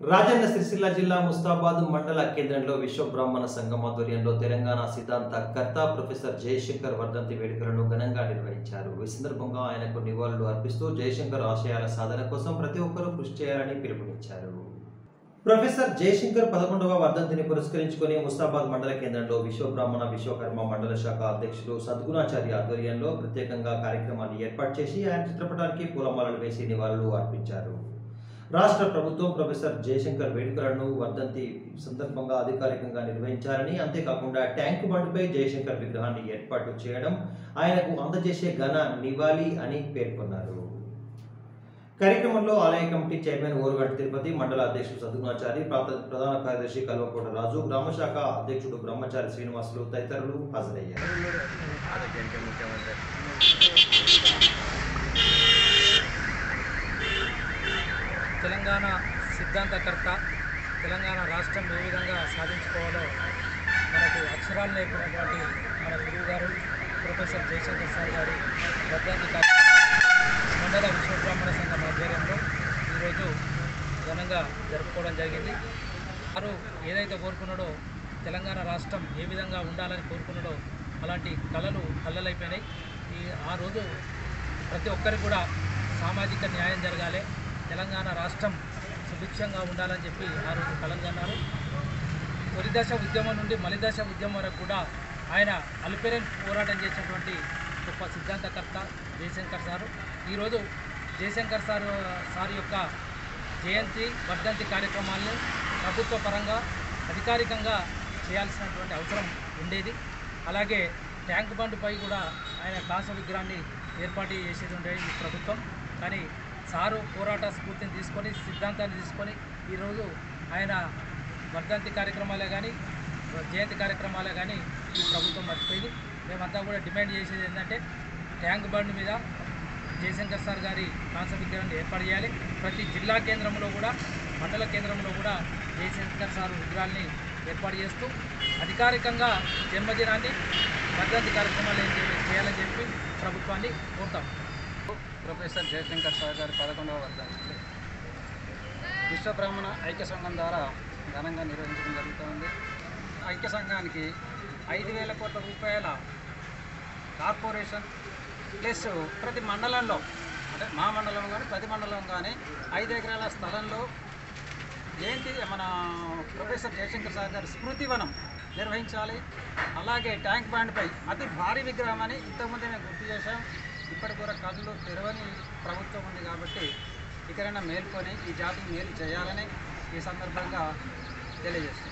రాజన్న సిరిసిల్ల జిల్లా ముస్తాబాద్ మండల కేంద్రంలో విశ్వ బ్రాహ్మణ సంఘం ఆధ్వర్యంలో తెలంగాణ సిద్ధాంత కర్త ప్రొఫెసర్ జయశంకర్ వర్ధంతి వేడుకలను ఘనంగా నిర్వహించారు ఈ సందర్భంగా ఆయనకు నివాళులు అర్పిస్తూ జయశంకర్ ఆశయాల సాధన కోసం ప్రతి ఒక్కరూ కృషి చేయాలని పిలుపునిచ్చారు ప్రొఫెసర్ జయశంకర్ పదకొండవ వర్ధంతిని పురస్కరించుకొని ముస్తాబాద్ మండల కేంద్రంలో విశ్వ బ్రాహ్మణ విశ్వకర్మ మండల శాఖ అధ్యక్షులు సద్గుణాచార్య ఆధ్వర్యంలో ప్రత్యేకంగా కార్యక్రమాన్ని ఏర్పాటు చేసి ఆయన చిత్రపటానికి పూలమాలలు వేసి నివాళులు అర్పించారు రాష్ట్ర ప్రభుత్వం ప్రొఫెసర్ జయశంకర్ వేడుకలను వర్ధంతి సందర్భంగా అధికారికంగా నిర్వహించాలని అంతేకాకుండా ట్యాంకు బండ్పై జయశంకర్ విగ్రహాన్ని ఏర్పాటు చేయడం ఆయనకు అందజేసే ఘన నివాళి అని పేర్కొన్నారు కార్యక్రమంలో ఆలయ కమిటీ చైర్మన్ ఓరుగంటి తిరుపతి మండల అధ్యక్షుడు సద్గుణాచారి ప్రాత- ప్రధాన కార్యదర్శి కల్వకోట రాజు గ్రామ శాఖ అధ్యక్షుడు బ్రహ్మచారి శ్రీనివాసులు తదితరులు హాజరయ్యారు తెలంగాణ సిద్ధాంతకర్త తెలంగాణ రాష్ట్రం ఏ విధంగా సాధించుకోవాలో మనకు అక్షరాలు నేర్పినటువంటి మన గురువు గారు ప్రొఫెసర్ జయశంకర్ సార్ గారి వర్ధంతి కార్యక్రమం మండల విశ్వబ్రాహ్మణ సంఘం ఆధ్వర్యంలో ఈరోజు ఘనంగా జరుపుకోవడం జరిగింది వారు ఏదైతే కోరుకున్నాడో తెలంగాణ రాష్ట్రం ఏ విధంగా ఉండాలని కోరుకున్నాడో అలాంటి కళలు కళ్ళలైపోయినాయి ఈ ఆ రోజు ప్రతి ఒక్కరికి కూడా సామాజిక న్యాయం జరగాలి తెలంగాణ రాష్ట్రం సుభిక్షంగా ఉండాలని చెప్పి ఆ రోజు కలంగన్నారు తొలిదశ ఉద్యమం నుండి మలిదశ ఉద్యమం వరకు కూడా ఆయన అల్పెరన్ పోరాటం చేసినటువంటి గొప్ప సిద్ధాంతకర్త జయశంకర్ సారు ఈరోజు జయశంకర్ సార్ సార్ యొక్క జయంతి వర్ధంతి కార్యక్రమాలను ప్రభుత్వ పరంగా అధికారికంగా చేయాల్సినటువంటి అవసరం ఉండేది అలాగే ట్యాంక్ బండ్పై కూడా ఆయన కాస విగ్రహాన్ని ఏర్పాటు చేసేది ఉండేది ఈ ప్రభుత్వం కానీ సారు పోరాట స్ఫూర్తిని తీసుకొని సిద్ధాంతాన్ని తీసుకొని ఈరోజు ఆయన వర్ధంతి కార్యక్రమాలే కానీ జయంతి కార్యక్రమాలే కానీ ఈ ప్రభుత్వం మర్చిపోయింది మేమంతా కూడా డిమాండ్ చేసేది ఏంటంటే ట్యాంక్ బండ్ మీద జయశంకర్ సార్ గారి కాంస విగ్రహాన్ని ఏర్పాటు చేయాలి ప్రతి జిల్లా కేంద్రంలో కూడా మండల కేంద్రంలో కూడా జయశంకర్ సార్ విగ్రహాన్ని ఏర్పాటు చేస్తూ అధికారికంగా జన్మదినాన్ని వర్ధంతి కార్యక్రమాలు ఏం చేయాలి- చేయాలని చెప్పి ప్రభుత్వాన్ని కోరుతాం ప్రొఫెసర్ జయశంకర్ సార్ గారి పదకొండవ వర్ధంతి విశ్వ బ్రాహ్మణ ఐక్య సంఘం ద్వారా ఘనంగా నిర్వహించడం జరుగుతుంది ఐక్య సంఘానికి ఐదు వేల కోట్ల రూపాయల కార్పొరేషన్ ప్లస్ ప్రతి మండలంలో అంటే మా మండలం కానీ ప్రతి మండలం కానీ ఐదు ఎకరాల స్థలంలో ఏంటి మన ప్రొఫెసర్ జయశంకర్ సార్ గారి స్మృతివనం నిర్వహించాలి అలాగే ట్యాంక్ బ్యాండ్పై అతి భారీ విగ్రహం అని ఇంతకుముందే మేము గుర్తు చేశాం ఇప్పటి కూడా కళ్ళు తెరవని ప్రభుత్వం ఉంది కాబట్టి ఇకరైనా మేల్కొని ఈ జాతికి మేలు చేయాలని ఈ సందర్భంగా తెలియజేస్తున్నాం